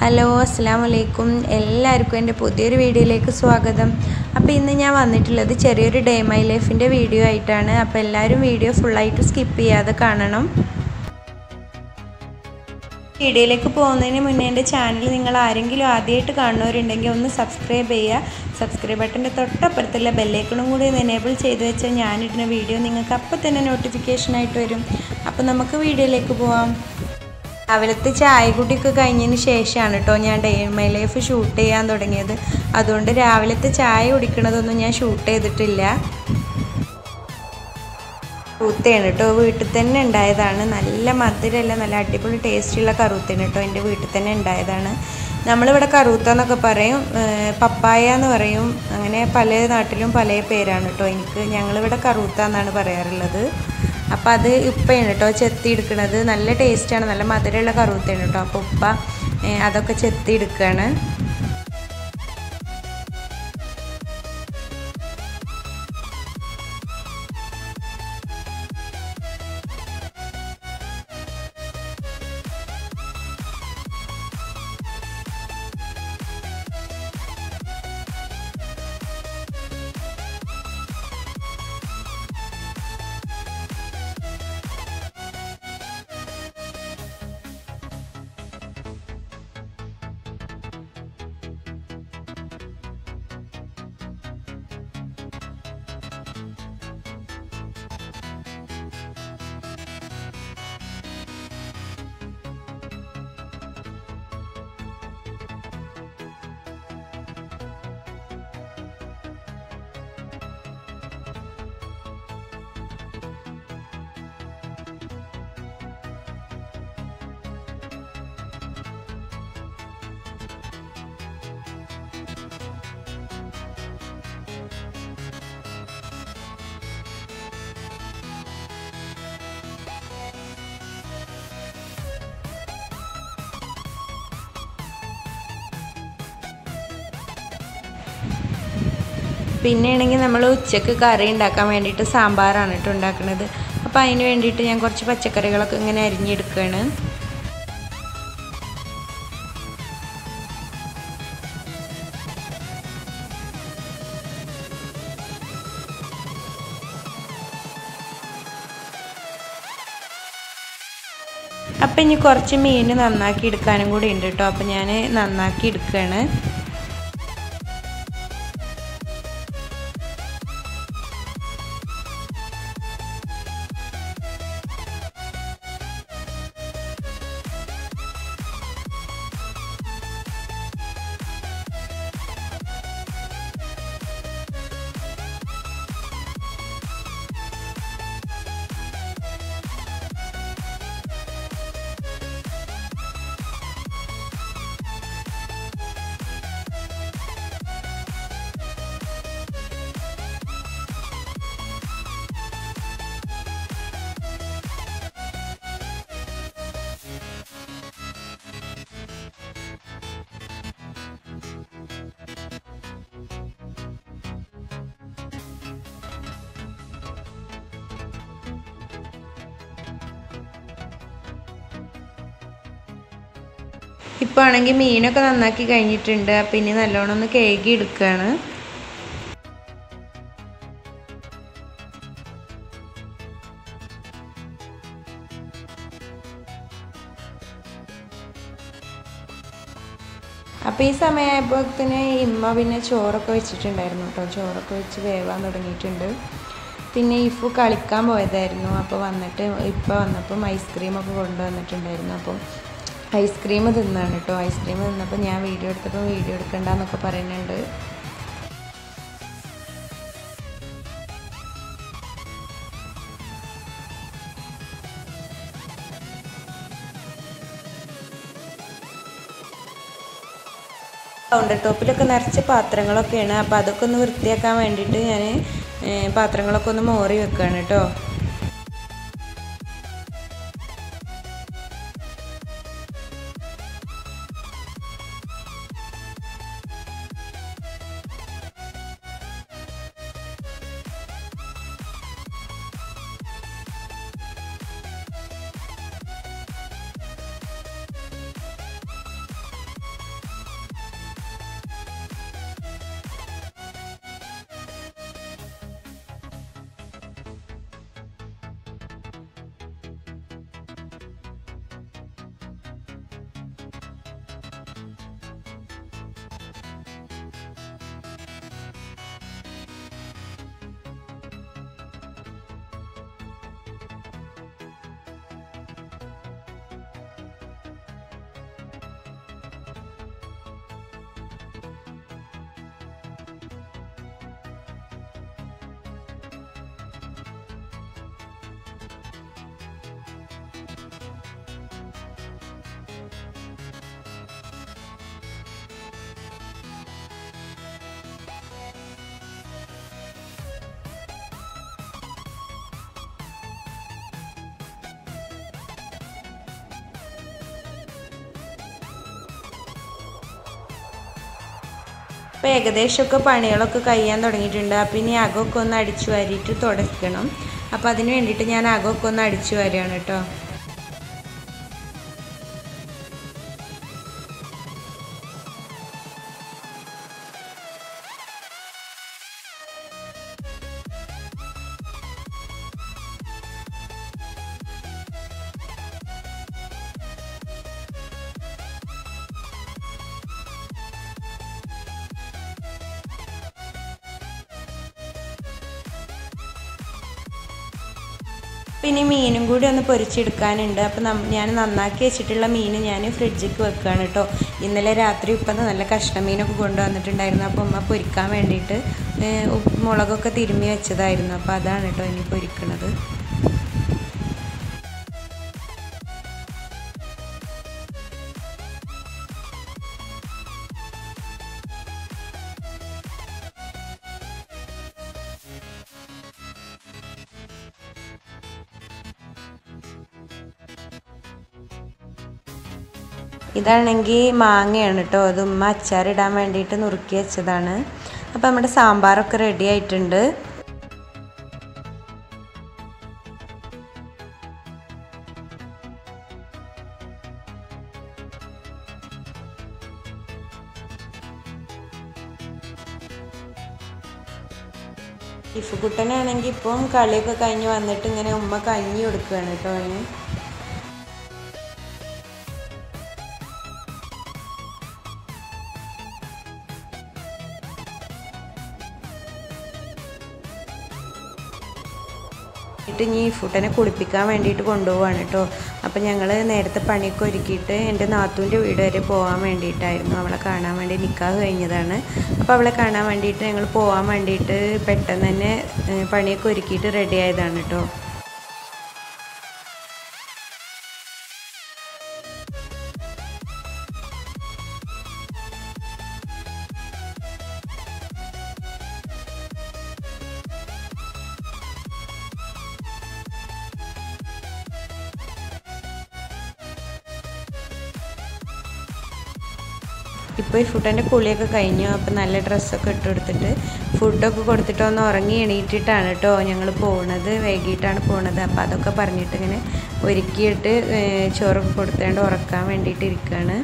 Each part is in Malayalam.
ഹലോ അസ്സാം വലൈക്കും എല്ലാവർക്കും എൻ്റെ പുതിയൊരു വീഡിയോയിലേക്ക് സ്വാഗതം അപ്പോൾ ഇന്ന് ഞാൻ വന്നിട്ടുള്ളത് ചെറിയൊരു ഡേ മൈ ലൈഫിൻ്റെ വീഡിയോ ആയിട്ടാണ് അപ്പോൾ എല്ലാവരും വീഡിയോ ഫുള്ളായിട്ട് സ്കിപ്പ് ചെയ്യാതെ കാണണം വീഡിയോയിലേക്ക് പോകുന്നതിന് മുന്നേ എൻ്റെ ചാനൽ നിങ്ങൾ ആരെങ്കിലും ആദ്യമായിട്ട് കാണുന്നവരുണ്ടെങ്കിൽ ഒന്ന് സബ്സ്ക്രൈബ് ചെയ്യുക സബ്സ്ക്രൈബ് ബട്ടൻ്റെ തൊട്ടപ്പുറത്തുള്ള ബെല്ലൈക്കണും കൂടി ഒന്ന് എനേബിൾ ചെയ്ത് വെച്ചാൽ ഞാനിടുന്ന വീഡിയോ നിങ്ങൾക്ക് അപ്പോൾ തന്നെ നോട്ടിഫിക്കേഷനായിട്ട് വരും അപ്പോൾ നമുക്ക് വീഡിയോയിലേക്ക് പോവാം രാവിലത്തെ ചായ കുടിയൊക്കെ കഴിഞ്ഞതിന് ശേഷമാണ് കേട്ടോ ഞാൻ ഡേ മൈ ലൈഫ് ഷൂട്ട് ചെയ്യാൻ തുടങ്ങിയത് അതുകൊണ്ട് രാവിലത്തെ ചായ കുടിക്കണതൊന്നും ഞാൻ ഷൂട്ട് ചെയ്തിട്ടില്ല കറുത്തയാണ് കേട്ടോ വീട്ടിൽ തന്നെ ഉണ്ടായതാണ് നല്ല മധുരമല്ല നല്ല അടിപൊളി ടേസ്റ്റുള്ള കറുത്തയാണ് കേട്ടോ എൻ്റെ വീട്ടിൽ തന്നെ ഉണ്ടായതാണ് നമ്മളിവിടെ കറുത്ത എന്നൊക്കെ പറയും പപ്പായ എന്ന് പറയും അങ്ങനെ പല നാട്ടിലും പല പേരാണ് കേട്ടോ എനിക്ക് ഞങ്ങളിവിടെ കറുത്ത എന്നാണ് പറയാറുള്ളത് അപ്പോൾ അത് ഉപ്പയാണ് കേട്ടോ ചെത്തി എടുക്കുന്നത് നല്ല ടേസ്റ്റാണ് നല്ല മധുരമുള്ള കറുത്തയാണ് കേട്ടോ അപ്പോൾ ഉപ്പ അതൊക്കെ ചെത്തി എടുക്കുകയാണ് പിന്നെയാണെങ്കിൽ നമ്മൾ ഉച്ചക്ക് കറി ഉണ്ടാക്കാൻ വേണ്ടിയിട്ട് സാമ്പാറാണ് കേട്ടോ ഉണ്ടാക്കുന്നത് അപ്പോൾ അതിന് വേണ്ടിയിട്ട് ഞാൻ കുറച്ച് പച്ചക്കറികളൊക്കെ ഇങ്ങനെ അരിഞ്ഞെടുക്കുകയാണ് അപ്പം ഇനി കുറച്ച് മീൻ നന്നാക്കി എടുക്കാനും കൂടി ഉണ്ട് കേട്ടോ അപ്പം ഞാൻ നന്നാക്കി എടുക്കുകയാണ് ഇപ്പോൾ ആണെങ്കിൽ മീനൊക്കെ നന്നാക്കി കഴിഞ്ഞിട്ടുണ്ട് പിന്നെ നല്ലോണം ഒന്ന് കേകി എടുക്കുകയാണ് അപ്പോൾ ഈ സമയമായപ്പോഴത്തേന് ഇമ്മ പിന്നെ ചോറൊക്കെ വെച്ചിട്ടുണ്ടായിരുന്നു കേട്ടോ ചോറൊക്കെ വെച്ച് വേവാൻ തുടങ്ങിയിട്ടുണ്ട് പിന്നെ ഇഫു കളിക്കാൻ പോയതായിരുന്നു അപ്പോൾ വന്നിട്ട് ഇപ്പോൾ വന്നപ്പം ഐസ്ക്രീമൊക്കെ കൊണ്ടുവന്നിട്ടുണ്ടായിരുന്നു അപ്പം ഐസ്ക്രീം തിന്നാണ് കേട്ടോ ഐസ്ക്രീം തിന്നപ്പോൾ ഞാൻ വീഡിയോ എടുത്തപ്പോൾ വീഡിയോ എടുക്കണ്ടെന്നൊക്കെ പറയുന്നുണ്ട് കൗണ്ടർ ടോപ്പിലൊക്കെ നിറച്ച് പാത്രങ്ങളൊക്കെയാണ് അപ്പോൾ അതൊക്കെ ഒന്ന് വൃത്തിയാക്കാൻ വേണ്ടിയിട്ട് ഞാൻ പാത്രങ്ങളൊക്കെ ഒന്ന് മോറി വെക്കുകയാണ് കേട്ടോ അപ്പോൾ ഏകദേശമൊക്കെ പണികളൊക്കെ കഴിയാൻ തുടങ്ങിയിട്ടുണ്ട് അപ്പോൾ ഇനി അകമൊക്കെ ഒന്ന് അടിച്ചു വാരിയിട്ട് തുടയ്ക്കണം അപ്പോൾ അതിന് വേണ്ടിയിട്ട് ഞാൻ അകമൊക്കെ ഒന്ന് അടിച്ചു വാരുകയാണ് കേട്ടോ പിന്നെ മീനും കൂടി ഒന്ന് പൊരിച്ചെടുക്കാനുണ്ട് അപ്പോൾ ഞാൻ നന്നാക്കി വെച്ചിട്ടുള്ള മീൻ ഞാൻ ഫ്രിഡ്ജിക്ക് വെക്കുകയാണ് കേട്ടോ ഇന്നലെ രാത്രി ഇപ്പം നല്ല കഷ്ണമീനൊക്കെ കൊണ്ടുവന്നിട്ടുണ്ടായിരുന്നു അപ്പോൾ ഉമ്മ പൊരിക്കാൻ വേണ്ടിയിട്ട് മുളകൊക്കെ തിരുമ്മി വെച്ചതായിരുന്നു അപ്പോൾ അതാണ് കേട്ടോ ഇനി പൊരിക്കണത് ഇതാണെങ്കിൽ മാങ്ങയാണ് കേട്ടോ അത് ഉമ്മ അച്ചാറിടാൻ വേണ്ടിയിട്ട് നുറുക്കി വെച്ചതാണ് അപ്പോൾ നമ്മുടെ സാമ്പാറൊക്കെ റെഡി ആയിട്ടുണ്ട് ഇഫുക്കുട്ടനാണെങ്കിൽ ഇപ്പം കളിയൊക്കെ കഴിഞ്ഞ് വന്നിട്ട് ഇങ്ങനെ ഉമ്മ കഞ്ഞി കൊടുക്കുകയാണ് കേട്ടോ അവന് എന്നിട്ട് ഇനി ഫുട്ടനെ കുളിപ്പിക്കാൻ വേണ്ടിയിട്ട് കൊണ്ടുപോവാണ് കേട്ടോ അപ്പം ഞങ്ങൾ നേരത്തെ പണിയൊക്കെ ഒരുക്കിയിട്ട് എൻ്റെ നാത്തൂൻ്റെ വീട് വരെ പോകാൻ വേണ്ടിയിട്ടായിരുന്നു അവളെ കാണാൻ വേണ്ടി നിൽക്കാതെ കഴിഞ്ഞതാണ് അപ്പോൾ അവളെ കാണാൻ വേണ്ടിയിട്ട് ഞങ്ങൾ പോകാൻ വേണ്ടിയിട്ട് പെട്ടെന്ന് തന്നെ പണിയൊക്കെ ഒരുക്കിയിട്ട് റെഡി ആയതാണ് കേട്ടോ ഇപ്പോൾ ഈ ഫുഡിൻ്റെ കുളിയൊക്കെ കഴിഞ്ഞു അപ്പോൾ നല്ല ഡ്രസ്സൊക്കെ ഇട്ട് കൊടുത്തിട്ട് ഫുഡൊക്കെ കൊടുത്തിട്ട് ഒന്ന് ഉറങ്ങി എണീറ്റിട്ടാണ് കേട്ടോ ഞങ്ങൾ പോകുന്നത് വൈകിട്ടാണ് പോകുന്നത് അപ്പോൾ അതൊക്കെ പറഞ്ഞിട്ട് ഇങ്ങനെ ഒരുക്കിയിട്ട് ചോറൊക്കെ കൊടുത്തേണ്ട് ഉറക്കാൻ വേണ്ടിയിട്ട് ഇരിക്കുകയാണ്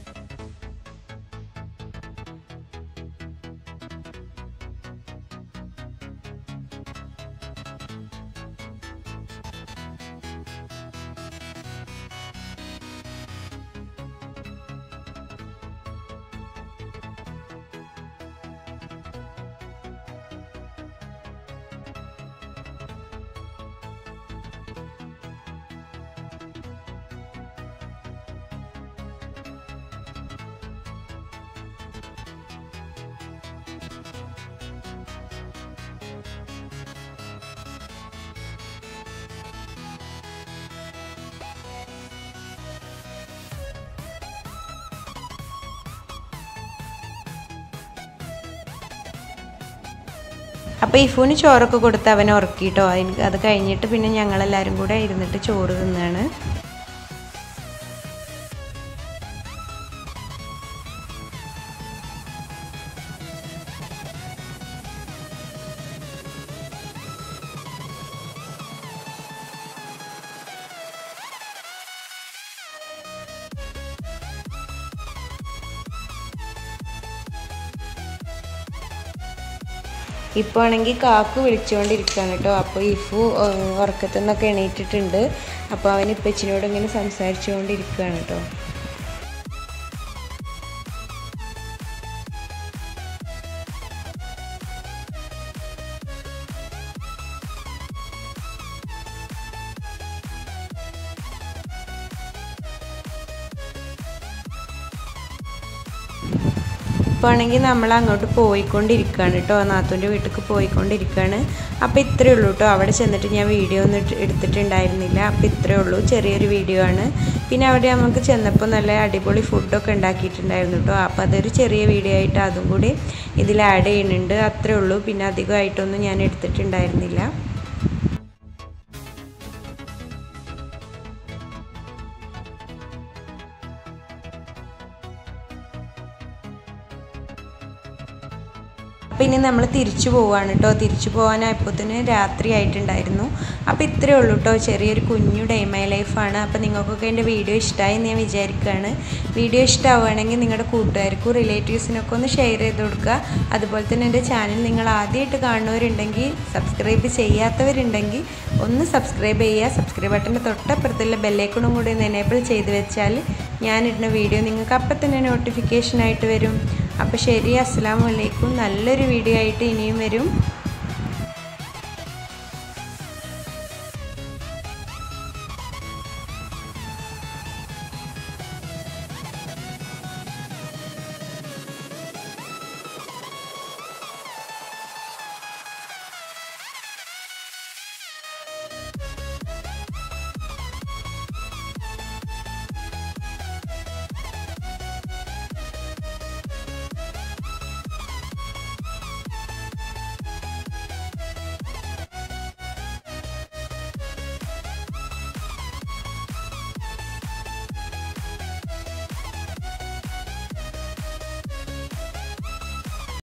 അപ്പോൾ ഇഫുവിന് ചോറൊക്കെ കൊടുത്ത് അവനെ ഉറക്കിയിട്ടോ അതിന് അത് കഴിഞ്ഞിട്ട് പിന്നെ ഞങ്ങളെല്ലാവരും കൂടെ ഇരുന്നിട്ട് ചോറ് തിന്നാണ് ഇപ്പോൾ ആണെങ്കിൽ കാക്കു വിളിച്ചുകൊണ്ടിരിക്കുകയാണ് കേട്ടോ അപ്പോൾ ഇഫു ഉറക്കത്തു നിന്നൊക്കെ എണീറ്റിട്ടുണ്ട് അപ്പോൾ അവൻ ഇപ്പച്ചിനോട് ഇങ്ങനെ സംസാരിച്ചുകൊണ്ടിരിക്കുകയാണ് കേട്ടോ ഇപ്പോൾ ആണെങ്കിൽ നമ്മൾ അങ്ങോട്ട് പോയിക്കൊണ്ടിരിക്കുകയാണ് കേട്ടോ നാത്തൂൻ്റെ വീട്ടിലേക്ക് പോയിക്കൊണ്ടിരിക്കുകയാണ് അപ്പോൾ ഇത്രയേ ഉള്ളൂ കേട്ടോ അവിടെ ചെന്നിട്ട് ഞാൻ വീഡിയോ ഒന്നും ഇട്ട് എടുത്തിട്ടുണ്ടായിരുന്നില്ല അപ്പോൾ ഇത്രയേ ഉള്ളൂ ചെറിയൊരു വീഡിയോ ആണ് പിന്നെ അവിടെ നമുക്ക് ചെന്നപ്പോൾ നല്ല അടിപൊളി ഫുഡൊക്കെ ഉണ്ടാക്കിയിട്ടുണ്ടായിരുന്നു കേട്ടോ അപ്പോൾ അതൊരു ചെറിയ വീഡിയോ ആയിട്ട് അതും കൂടി ഇതിൽ ആഡ് ചെയ്യുന്നുണ്ട് അത്രയേ ഉള്ളൂ പിന്നെ അധികമായിട്ടൊന്നും ഞാൻ എടുത്തിട്ടുണ്ടായിരുന്നില്ല അപ്പോൾ ഇനി നമ്മൾ തിരിച്ചു പോവാണ് കേട്ടോ തിരിച്ചു പോകാനായപ്പോഴത്തേന് രാത്രി ആയിട്ടുണ്ടായിരുന്നു അപ്പോൾ ഇത്രയേ ഉള്ളൂ കേട്ടോ ചെറിയൊരു കുഞ്ഞു ഡേ മൈ ലൈഫാണ് അപ്പോൾ നിങ്ങൾക്കൊക്കെ എൻ്റെ വീഡിയോ ഇഷ്ടമായി എന്ന് ഞാൻ വിചാരിക്കുകയാണ് വീഡിയോ ഇഷ്ടമാവുകയാണെങ്കിൽ നിങ്ങളുടെ കൂട്ടുകാർക്കും റിലേറ്റീവ്സിനൊക്കെ ഒന്ന് ഷെയർ ചെയ്ത് കൊടുക്കുക അതുപോലെ തന്നെ എൻ്റെ ചാനൽ നിങ്ങൾ ആദ്യമായിട്ട് കാണുന്നവരുണ്ടെങ്കിൽ സബ്സ്ക്രൈബ് ചെയ്യാത്തവരുണ്ടെങ്കിൽ ഒന്ന് സബ്സ്ക്രൈബ് ചെയ്യുക സബ്സ്ക്രൈബ് ബട്ടൻ്റെ തൊട്ടപ്പുറത്തുള്ള ബെല്ലൈക്കണും കൂടി ഒന്ന് എനേബിൾ ചെയ്ത് വെച്ചാൽ ഞാനിടുന്ന വീഡിയോ നിങ്ങൾക്ക് അപ്പം തന്നെ നോട്ടിഫിക്കേഷൻ ആയിട്ട് വരും അപ്പോൾ ശരി അസ്സാം വലൈക്കും നല്ലൊരു വീഡിയോ ആയിട്ട് ഇനിയും വരും